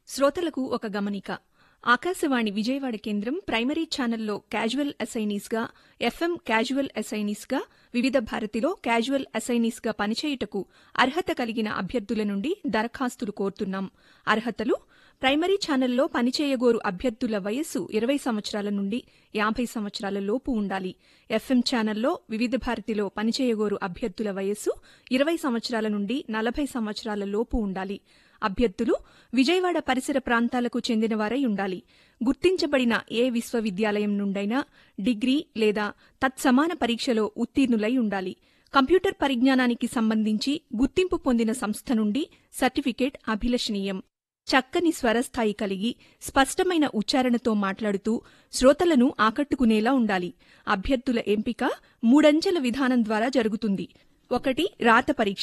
శ్రోతలకు ఒక గమనిక ఆకాశవాణి విజయవాడ కేంద్రం ప్రైమరీ ఛానల్లో క్యాజువల్ అసైనీస్గా ఎఫ్ఎం క్యాజువల్ అసైనీస్గా వివిధ భారతిలో క్యాజువల్ అసైనీస్గా పనిచేయుటకు అర్హత కలిగిన అభ్యర్థుల నుండి దరఖాస్తులు కోరుతున్నాం అర్హతలు ప్రైమరీ ఛానల్లో పనిచేయగోరు అభ్యర్థుల వయస్సు ఇరవై సంవత్సరాల నుండి యాభై సంవత్సరాల లోపు ఉండాలి ఎఫ్ఎం ఛానల్లో వివిధ భారతిలో పనిచేయగోరు అభ్యర్థుల వయస్సు ఇరవై సంవత్సరాల నుండి నలభై సంవత్సరాల లోపు ఉండాలి అభ్యర్థులు విజయవాడ పరిసర ప్రాంతాలకు చెందినవారై ఉండాలి గుర్తించబడిన ఏ విశ్వవిద్యాలయం నుండైనా డిగ్రీ లేదా తత్సమాన పరీక్షలో ఉత్తీర్ణులై ఉండాలి కంప్యూటర్ పరిజ్ఞానానికి సంబంధించి గుర్తింపు పొందిన సంస్థ నుండి సర్టిఫికేట్ అభిలషణీయం చక్కని స్వరస్థాయి కలిగి స్పష్టమైన ఉచ్చారణతో మాట్లాడుతూ శ్రోతలను ఆకట్టుకునేలా ఉండాలి అభ్యర్థుల ఎంపిక మూడంచెల విధానం ద్వారా జరుగుతుంది ఒకటి రాత పరీక్ష